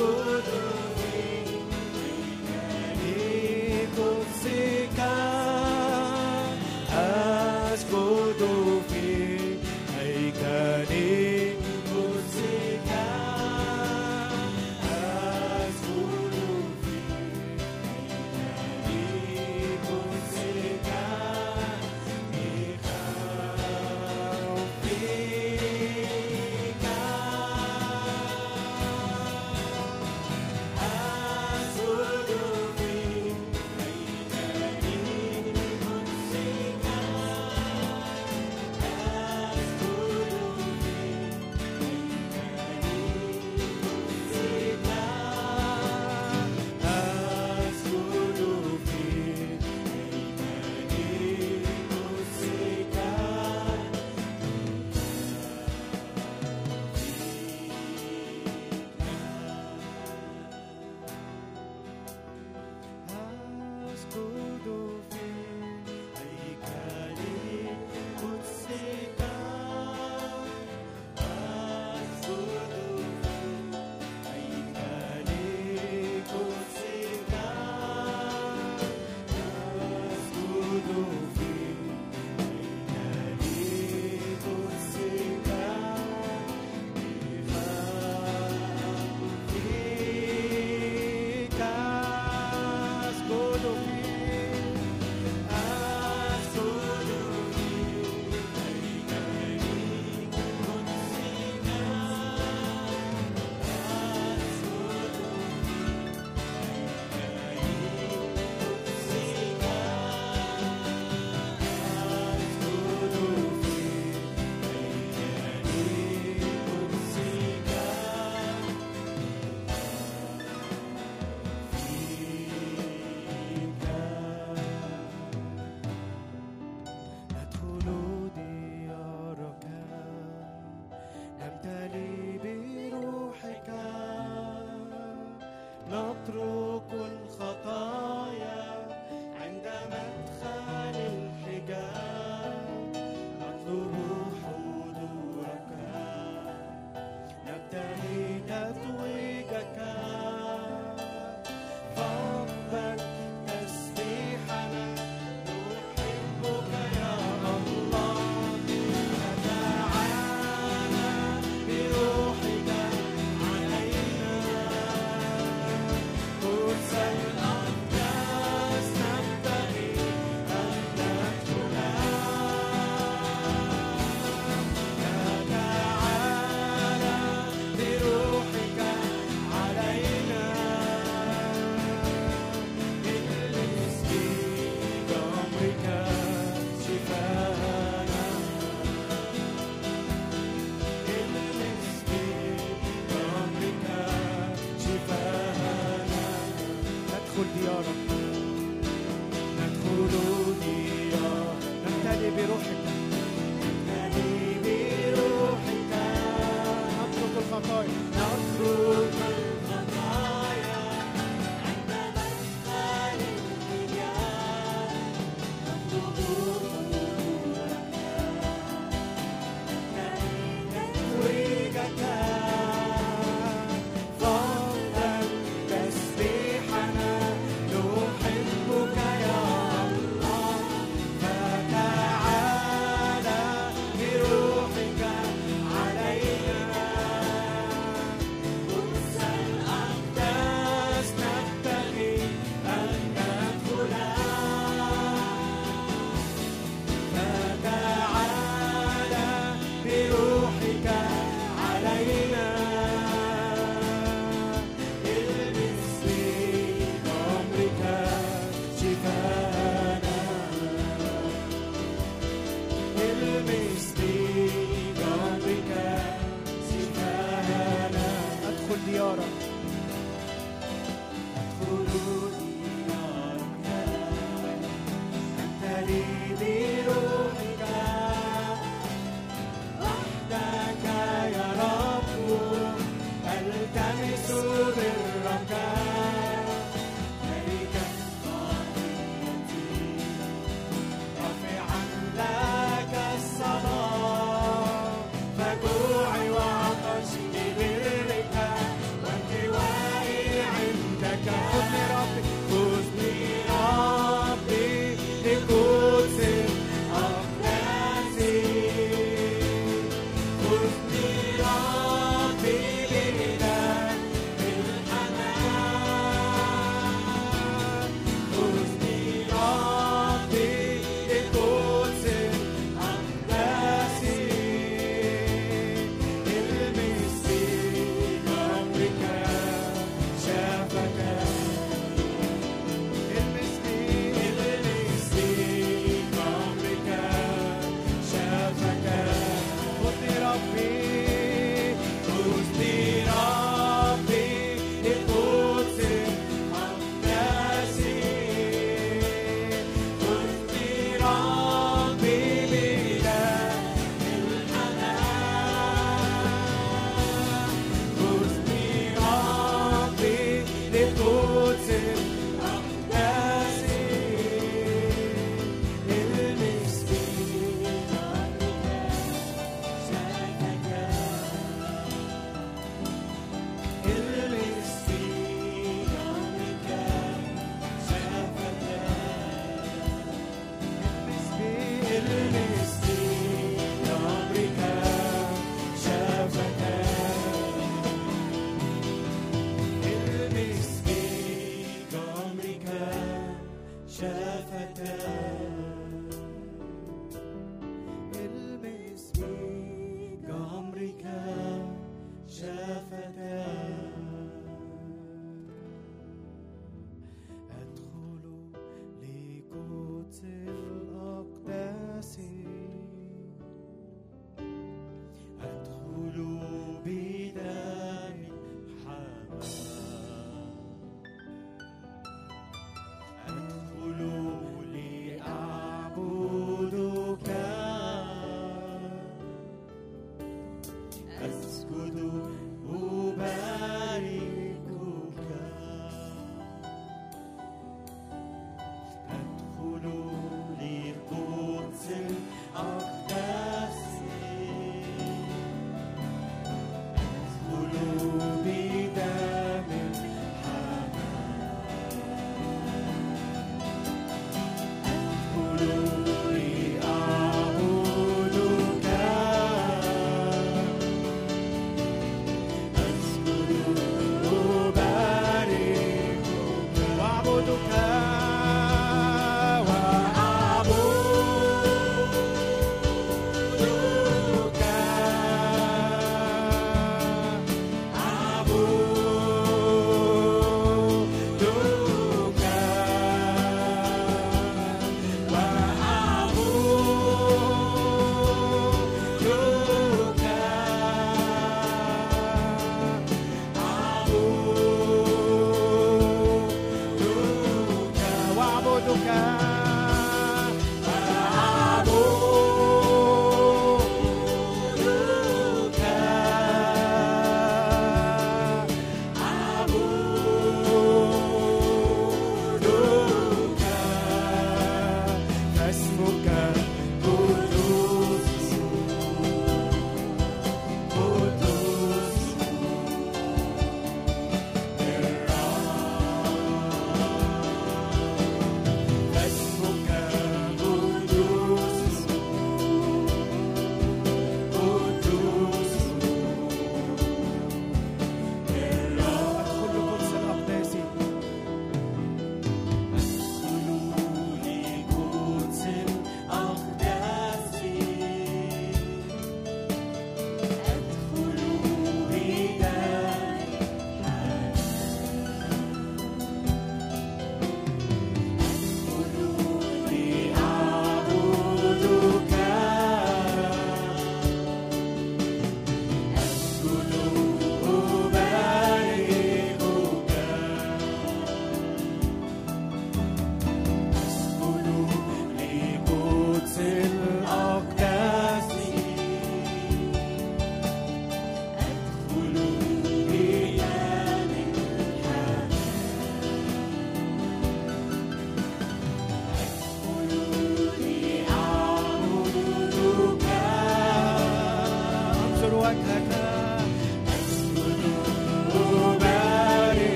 أسجد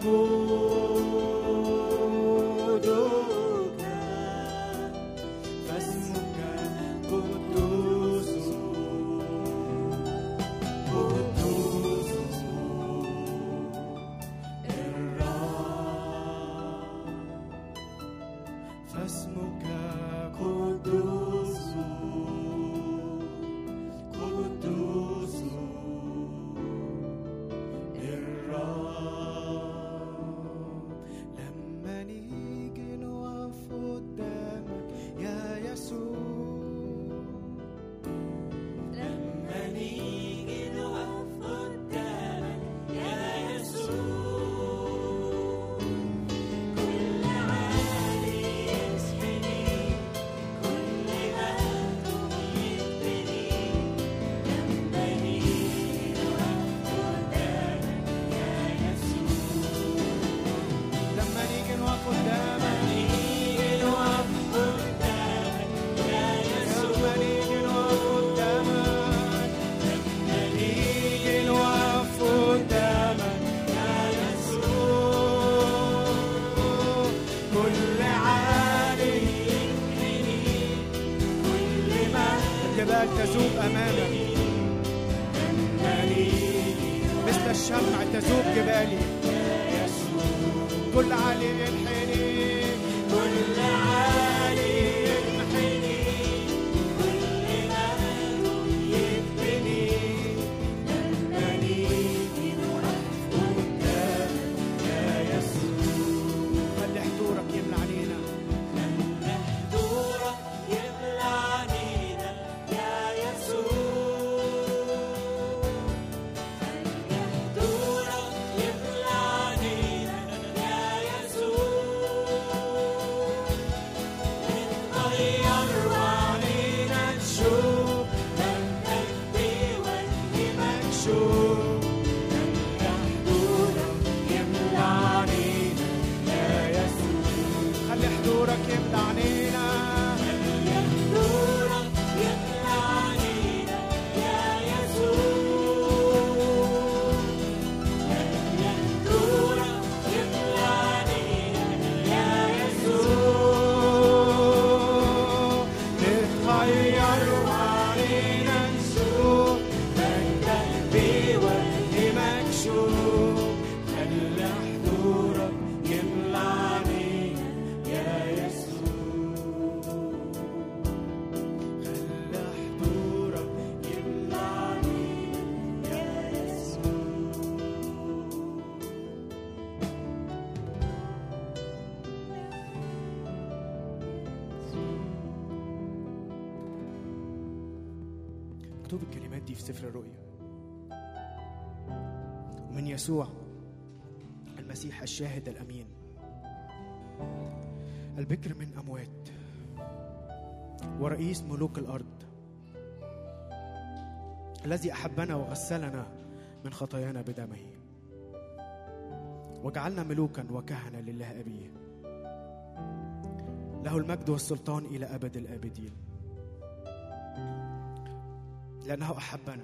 نعبدك فاسمك قدوس قدوس الرب فاسمك قدوس قدوس الرب لما نيجي نقف قدامك يا يسوع لما نيجي نقف قدامك يا يسوع كل عالي يسحني كل قلب يتبني لما نيجي نقف قدامك يا يسوع لما نيجي نقف قدامك نيجي نقف قدامك يا يسوع لما نيجي نقف قدامك لما نيجي نقف قدامك يا يسوع كل عالي ينحني كل ما الجبال تذوب امامك لما نيجي مثل الشمع تذوب جبالي يا يسوع كل عالي ينحني كل عالي ينحني كل قلب يتبني لما نيجي نقف قدامك يا يسوع خلي حضورك يملى علينا خلي حضورك يملى علينا يا يسوع خلي حضورك يملى علينا يا يسوع نتغير وعلينا نشوف مجدك بوجه مكشوف خلي حضورك يملى علينا يا يسوع خلي حضورك يملى علينا خلي حضورك يملى علينا يا يسوع خلي حضورك يملى علينا يا يسوع نتغير وعلينا نشوف مجدك بوجه مكشوف خلي حضورك يملى علينا يا يسوع خلي حضورك يملى علينا يا يسوع مكتوب الكلمات دي في سفر الرؤيا ومن يسوع المسيح الشاهد الامين البكر من اموات ورئيس ملوك الارض الذي احبنا وغسلنا من خطايانا بدمه وجعلنا ملوكا وكهنه لله ابيه له المجد والسلطان الى ابد الابدين لأنه أحبنا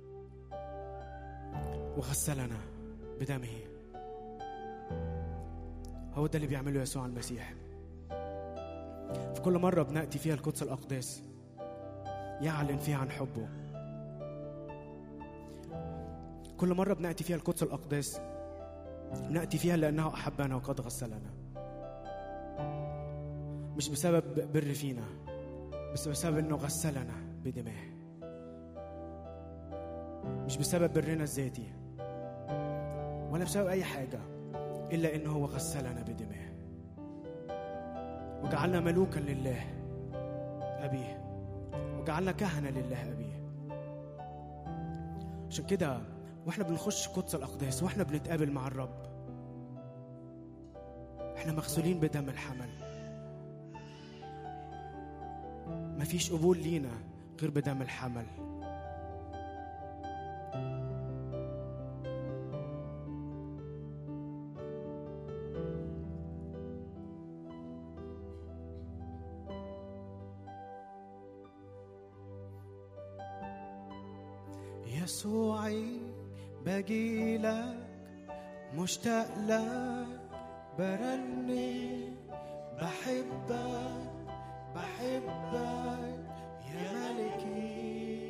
وغسلنا بدمه هو ده اللي بيعمله يسوع المسيح في كل مرة بنأتي فيها القدس الأقداس يعلن فيها عن حبه كل مرة بنأتي فيها القدس الأقداس نأتي فيها لأنه أحبنا وقد غسلنا مش بسبب بر فينا بس بسبب أنه غسلنا بدماه مش بسبب برنا الذاتي ولا بسبب أي حاجة إلا إنه هو غسلنا بدماه وجعلنا ملوكا لله أبيه وجعلنا كهنة لله أبيه عشان كده واحنا بنخش قدس الأقداس واحنا بنتقابل مع الرب احنا مغسولين بدم الحمل مفيش قبول لينا غير بدم الحمل يسوعي باجي لك مشتاق لك برني بحبك بحبك يا ملكي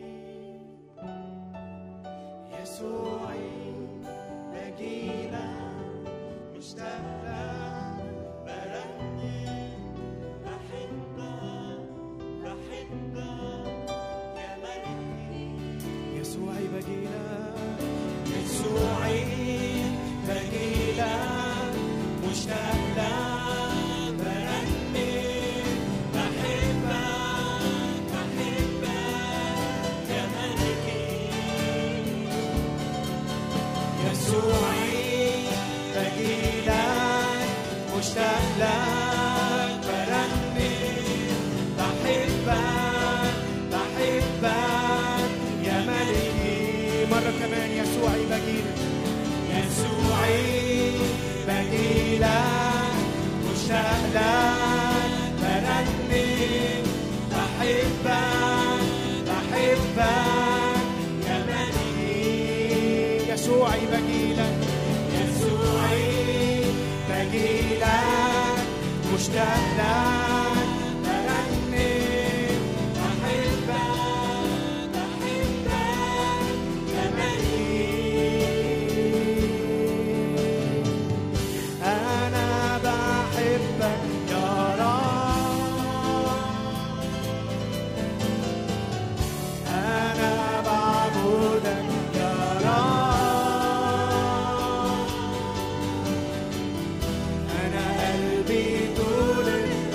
يسوعي بجيلك مشتاق لك برني بحبك بحبك يا ملكي يسوعي بجيلك يسوعي بجيلك مشتاق لك برني بحبك بحبك يا ملكي يسوعي بجيلك مشتاق لك برني بحبك بحبك يا ملكي مرة كمان يسوعي بجيلك يسوعي بجيلك مشتاق لك برني بحبك بحبك يا ملكي يسوعي بجيلك يسوعي بجيلك مشتاق لك برني بحبك بحبك يا ملكي أنا بحبك يا رب أنا بعبدك يا رب أنا قلبي طول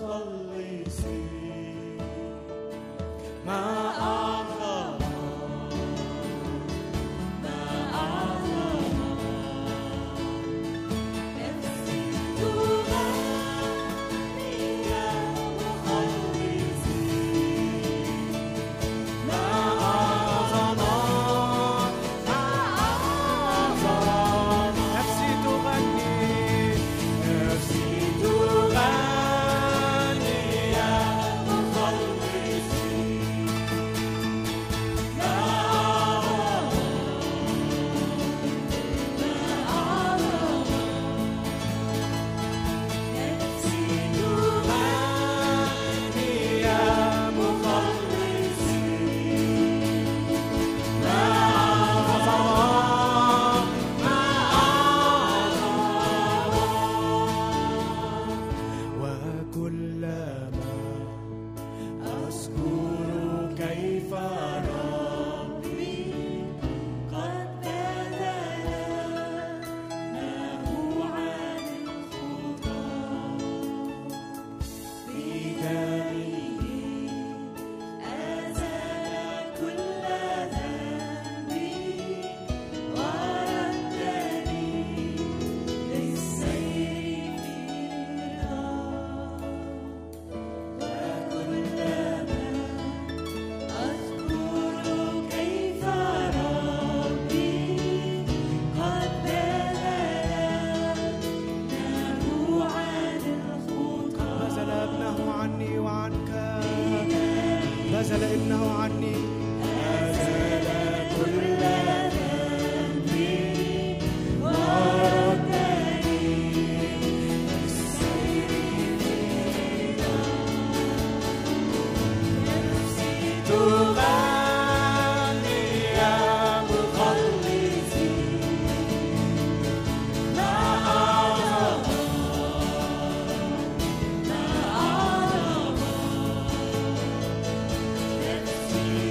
see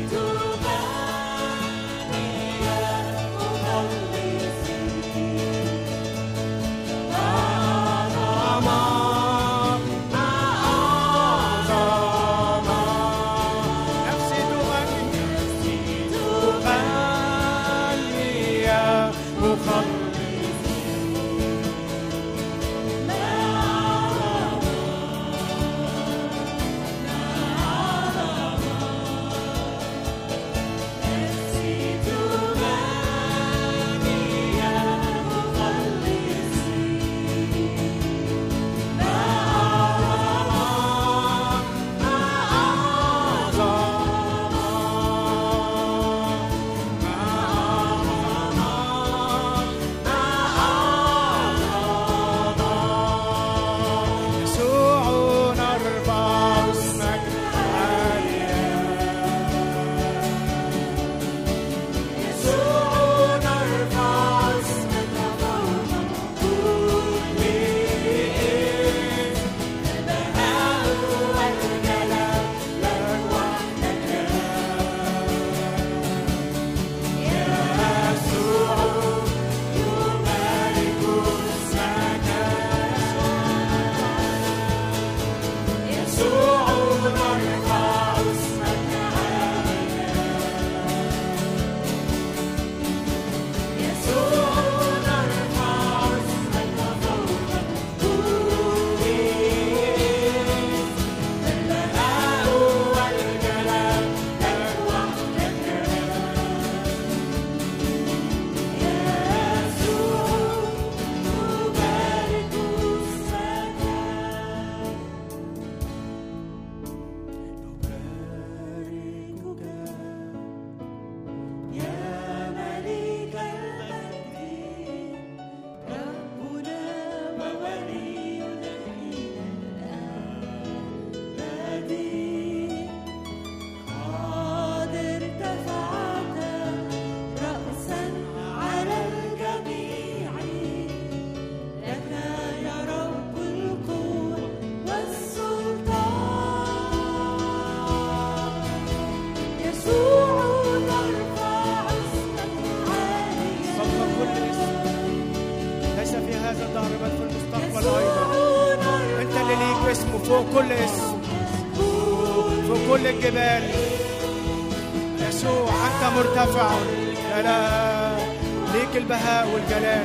فوق كل اسم فوق كل الجبال يسوع أنت مرتفع لا لا ليك البهاء والجلال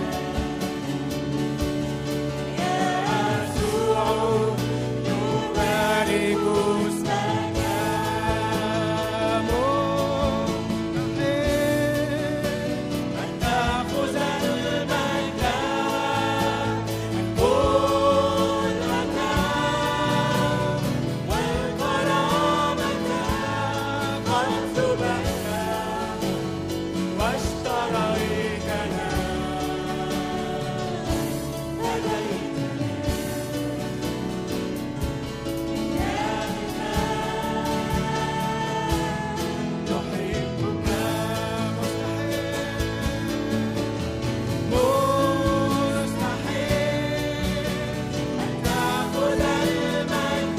يسوع نبارك اسمك مؤمن أن تأخذ المجد القدرة والكرامة قد ذبحت واشتريتنا نحبك مستحيل أن تأخذ المجد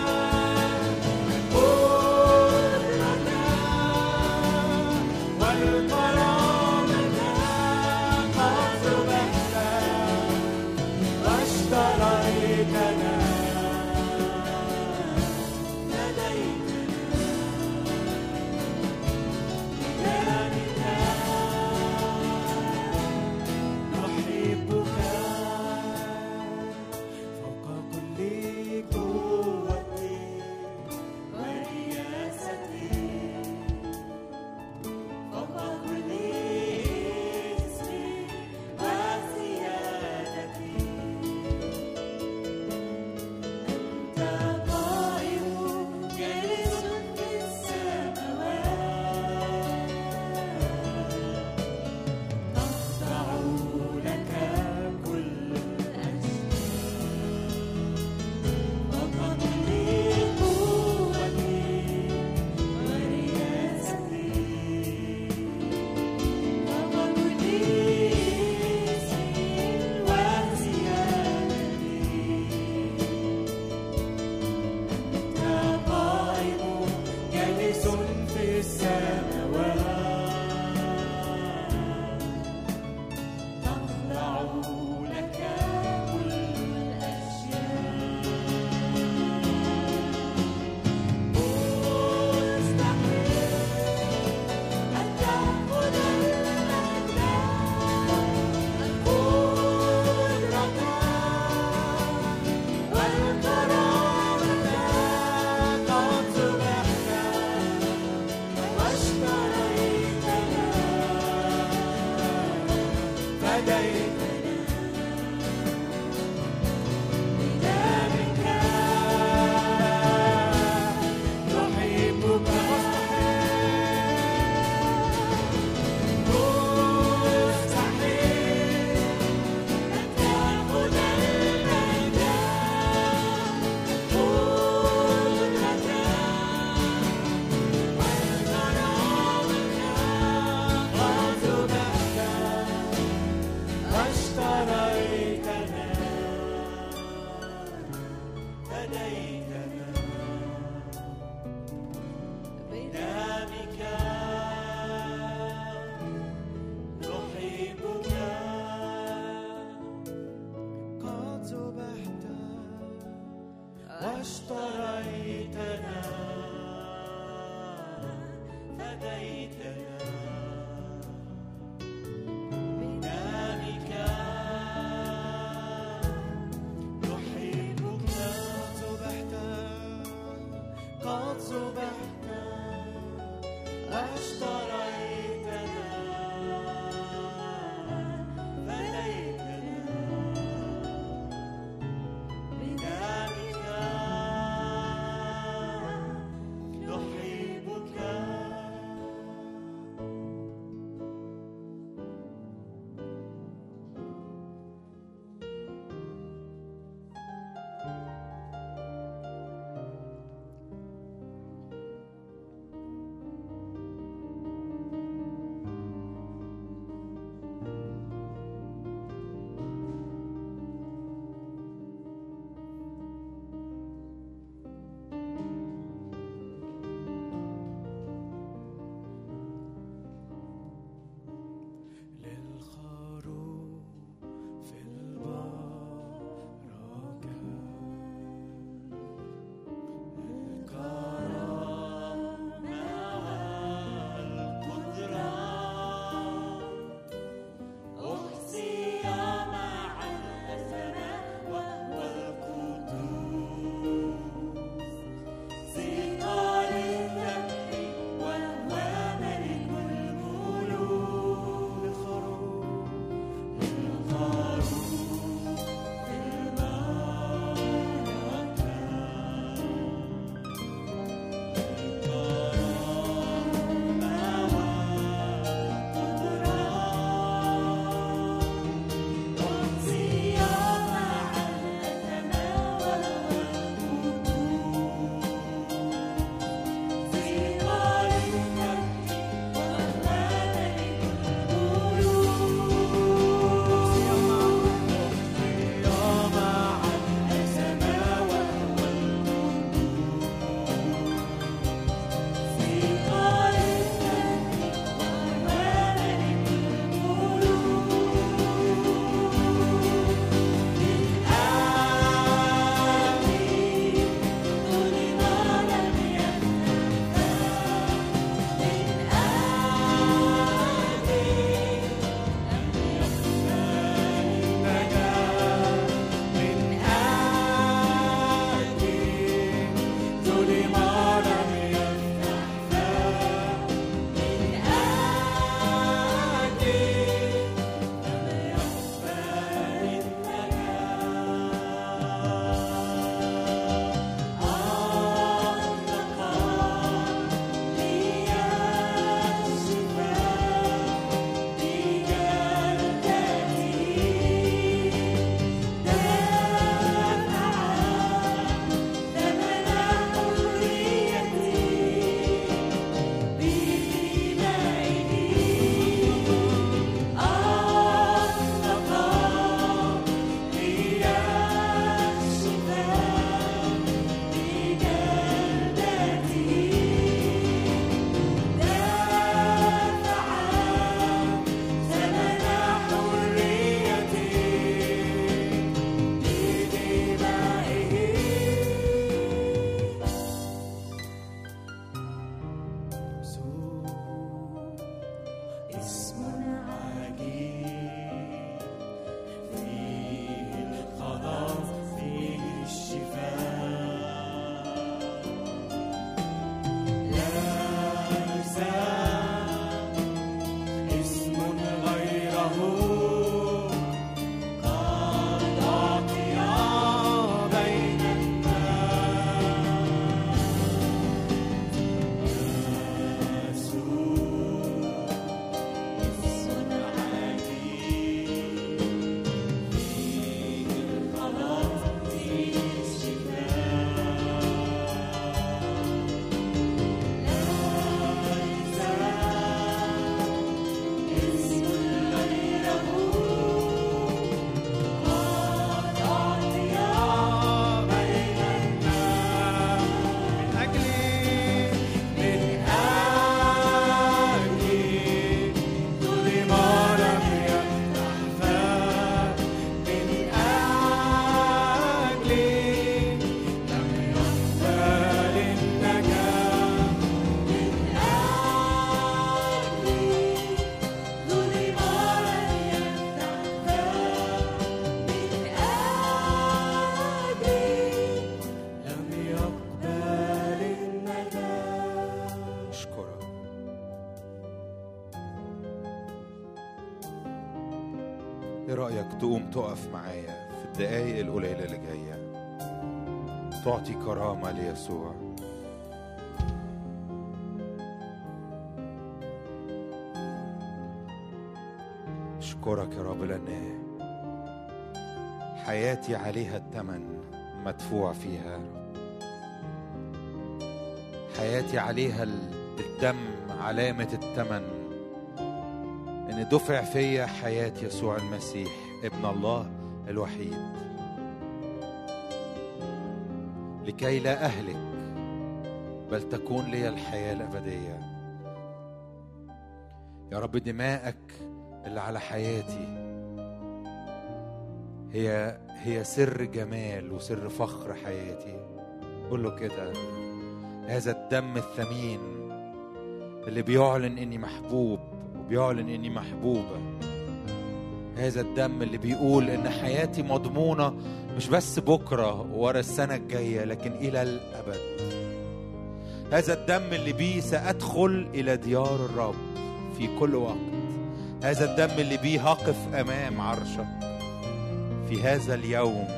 القدرة والكرامة قد ذبحت واشتريتنا نحبك فوق كل قوتي ورياستي فوق كل اسم وسيادتي أنت قائم جالس في السماوات تخضع لك كل الأشياء وقد لي قوتي ورياستي وقد لي اسمي وزيادتي أنت قائم جالس في السماوات تخضع لك كل الأشياء مستحيل أن تأخذ المجد القدرة والكرامة قد ذبحت واشتريتنا فديتنا بدمك نحبك مستحيل أن تأخذ المجد قدرة والكرامة قد ذبحت واشتريتنا فديتنا بدمك نحبك قد ذبحت واشتريتنا فديتنا بدمك نحبك ذبحت قد ذبحت واشتريتنا فديتنا بدمك نحبك رأيك تقوم تقف معايا في الدقايق القليلة اللي جاية تعطي كرامة ليسوع أشكرك يا رب لأن حياتي عليها الثمن مدفوع فيها حياتي عليها الدم علامة الثمن إن دفع فيا حياة يسوع المسيح ابن الله الوحيد لكي لا أهلك بل تكون لي الحياة الأبدية يا رب دماءك اللي على حياتي هي هي سر جمال وسر فخر حياتي قول له كده هذا الدم الثمين اللي بيعلن اني محبوب وبيعلن اني محبوبه هذا الدم اللي بيقول ان حياتي مضمونه مش بس بكره ورا السنه الجايه لكن الى الابد هذا الدم اللي بيه سادخل الى ديار الرب في كل وقت هذا الدم اللي بيه هقف امام عرشك في هذا اليوم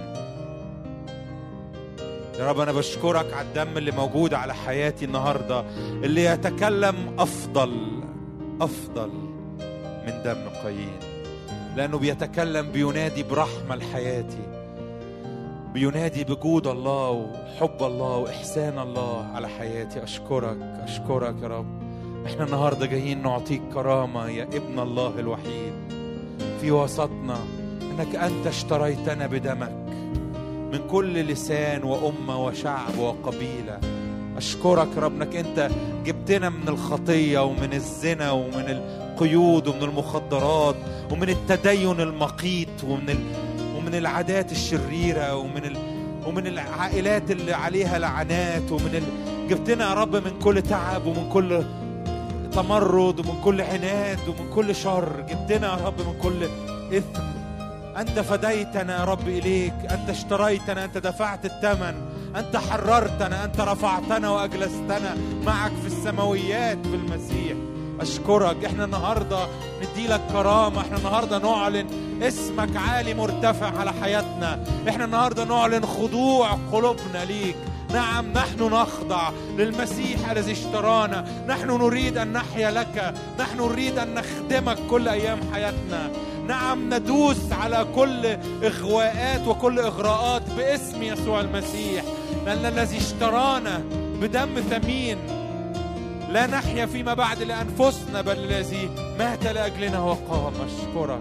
يا رب انا بشكرك على الدم اللي موجود على حياتي النهارده اللي يتكلم افضل افضل من دم قايين لانه بيتكلم بينادي برحمه لحياتي بينادي بجود الله وحب الله واحسان الله على حياتي اشكرك اشكرك يا رب احنا النهارده جايين نعطيك كرامه يا ابن الله الوحيد في وسطنا انك انت اشتريتنا بدمك من كل لسان وامه وشعب وقبيله اشكرك رب انك انت جبتنا من الخطيه ومن الزنا ومن القيود ومن المخدرات ومن التدين المقيت ومن ال... ومن العادات الشريره ومن ال... ومن العائلات اللي عليها لعنات ومن ال... جبتنا يا رب من كل تعب ومن كل تمرد ومن كل عناد ومن كل شر جبتنا يا رب من كل اثم انت فديتنا يا رب اليك انت اشتريتنا انت دفعت الثمن انت حررتنا انت رفعتنا واجلستنا معك في السماويات في المسيح اشكرك احنا النهارده ندي لك كرامه احنا النهارده نعلن اسمك عالي مرتفع على حياتنا احنا النهارده نعلن خضوع قلوبنا ليك نعم نحن نخضع للمسيح الذي اشترانا نحن نريد ان نحيا لك نحن نريد ان نخدمك كل ايام حياتنا نعم ندوس على كل اغواءات وكل اغراءات باسم يسوع المسيح لان الذي اشترانا بدم ثمين لا نحيا فيما بعد لانفسنا بل الذي مات لاجلنا وقام اشكرك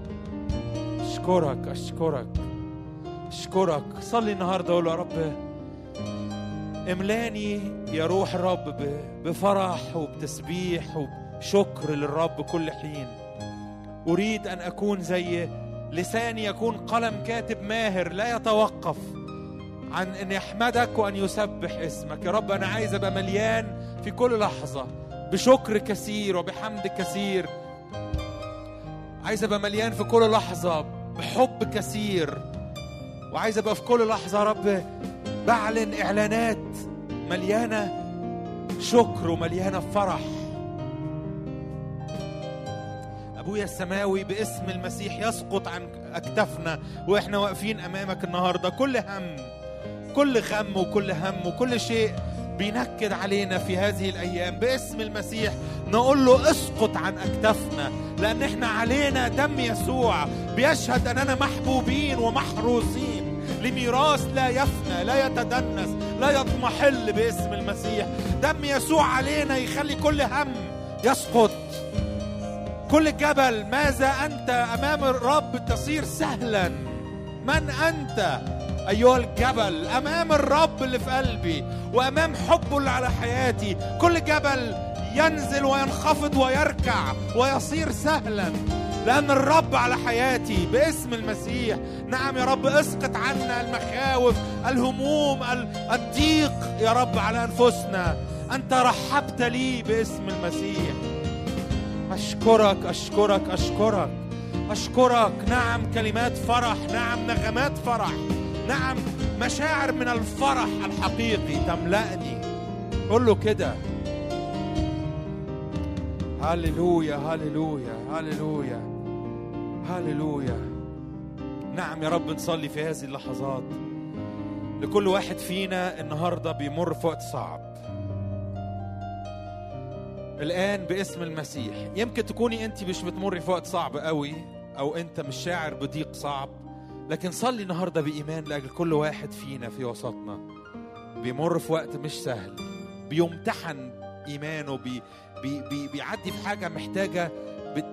اشكرك اشكرك اشكرك صلي النهارده قول يا رب املاني يا روح الرب بفرح وبتسبيح وبشكر للرب كل حين اريد ان اكون زي لساني يكون قلم كاتب ماهر لا يتوقف عن ان يحمدك وان يسبح اسمك يا رب انا عايز ابقى مليان في كل لحظه بشكر كثير وبحمد كثير عايز ابقى مليان في كل لحظه بحب كثير وعايز ابقى في كل لحظه يا رب بعلن اعلانات مليانه شكر ومليانه فرح ابويا السماوي باسم المسيح يسقط عن اكتافنا واحنا واقفين امامك النهارده كل هم كل غم وكل هم وكل شيء بينكد علينا في هذه الايام باسم المسيح نقول له اسقط عن اكتافنا لان احنا علينا دم يسوع بيشهد اننا محبوبين ومحروسين لميراث لا يفنى لا يتدنس لا يضمحل باسم المسيح دم يسوع علينا يخلي كل هم يسقط كل جبل ماذا انت امام الرب تصير سهلا من انت ايها الجبل امام الرب اللي في قلبي وامام حبه اللي على حياتي كل جبل ينزل وينخفض ويركع ويصير سهلا لأن الرب على حياتي باسم المسيح نعم يا رب اسقط عنا المخاوف الهموم الضيق يا رب على أنفسنا أنت رحبت لي باسم المسيح أشكرك أشكرك أشكرك أشكرك نعم كلمات فرح نعم نغمات فرح نعم مشاعر من الفرح الحقيقي تملأني قول له كده هللويا هللويا هللويا هللويا نعم يا رب نصلي في هذه اللحظات لكل واحد فينا النهارده بيمر في وقت صعب الآن باسم المسيح يمكن تكوني أنت مش بتمري في وقت صعب قوي أو أنت مش شاعر بضيق صعب لكن صلي النهاردة بإيمان لأجل كل واحد فينا في وسطنا بيمر في وقت مش سهل بيمتحن إيمانه بي بي بي بيعدي في حاجة محتاجة بت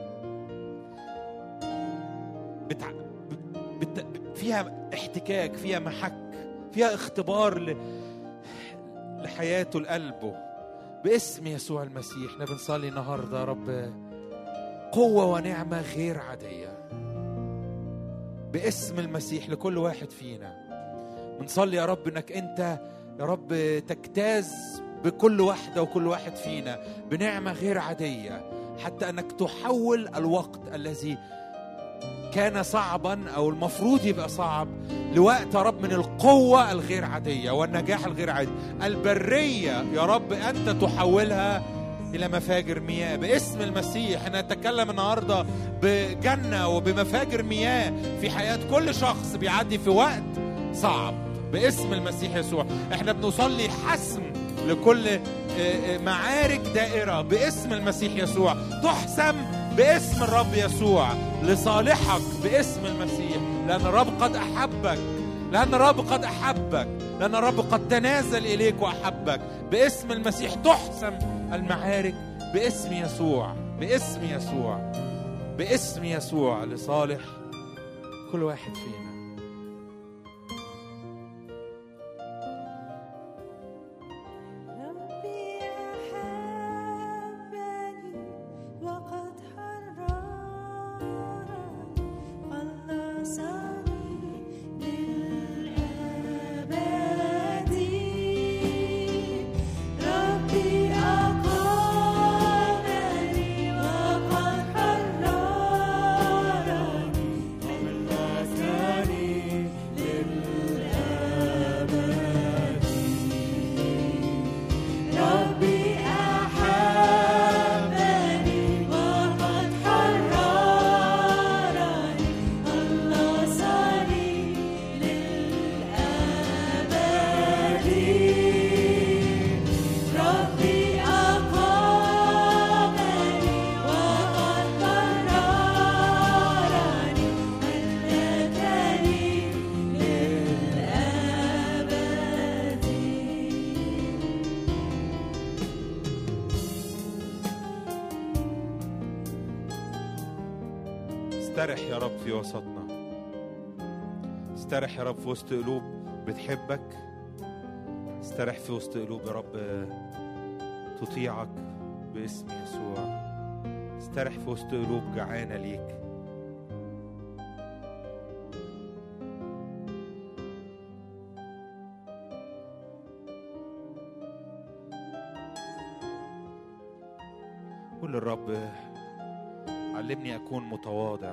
بتع... بت... فيها احتكاك فيها محك فيها اختبار ل... لحياته لقلبه باسم يسوع المسيح احنا بنصلي النهارده يا رب قوة ونعمة غير عادية باسم المسيح لكل واحد فينا بنصلي يا رب انك انت يا رب تجتاز بكل واحدة وكل واحد فينا بنعمة غير عادية حتى انك تحول الوقت الذي كان صعبا او المفروض يبقى صعب لوقت يا رب من القوة الغير عادية والنجاح الغير عادي البرية يا رب أنت تحولها إلى مفاجر مياه باسم المسيح نتكلم النهاردة بجنة وبمفاجر مياه في حياة كل شخص بيعدي في وقت صعب باسم المسيح يسوع احنا بنصلي حسم لكل معارك دائرة باسم المسيح يسوع تحسم باسم الرب يسوع لصالحك باسم المسيح لأن الرب قد أحبك لأن الرب قد أحبك لأن الرب قد تنازل إليك وأحبك باسم المسيح تحسم المعارك باسم يسوع باسم يسوع باسم يسوع لصالح كل واحد فينا استرح يا رب في وسطنا استرح يا رب في وسط قلوب بتحبك استرح في وسط قلوب يا رب تطيعك باسم يسوع استرح في وسط قلوب جعانة ليك قول للرب علمني أكون متواضع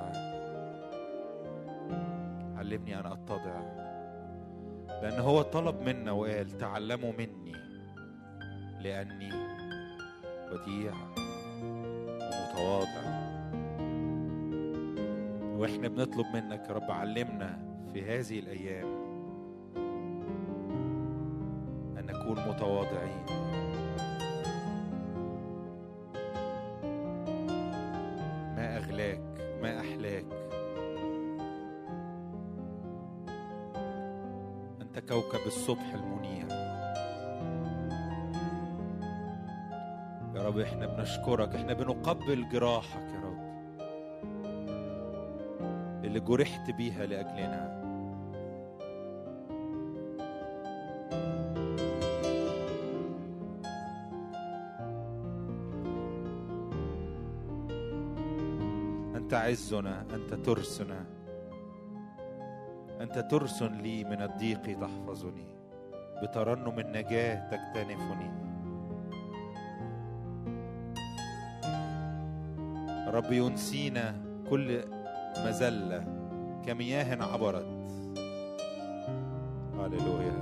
علمني أن أتضع لأن هو طلب منا وقال تعلموا مني لأني وديع ومتواضع وإحنا بنطلب منك يا رب علمنا في هذه الأيام أن نكون متواضعين ما أغلاك ما أحلاك أنت كوكب الصبح المنير يا رب احنا بنشكرك احنا بنقبل جراحك يا رب اللي جرحت بيها لأجلنا أنت عزنا أنت ترسنا أنت ترس لي من الضيق تحفظني بترنم النجاة تكتنفني رب ينسينا كل مذلة كمياه عبرت هللويا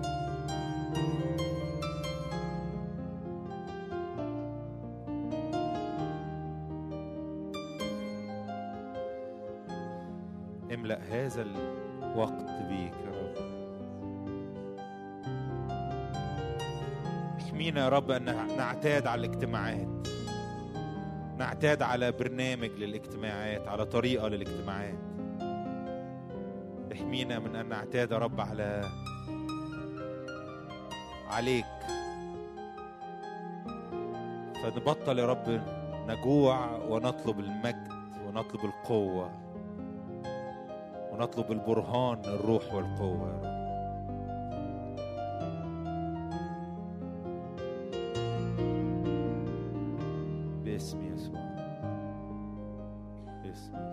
نملأ هذا الوقت بيك يا رب احمينا يا رب أن نعتاد على الاجتماعات نعتاد على برنامج للاجتماعات على طريقة للاجتماعات احمينا من أن نعتاد يا رب على عليك فنبطل يا رب نجوع ونطلب المجد ونطلب القوة ونطلب البرهان الروح والقوة يا رب باسم يسوع باسم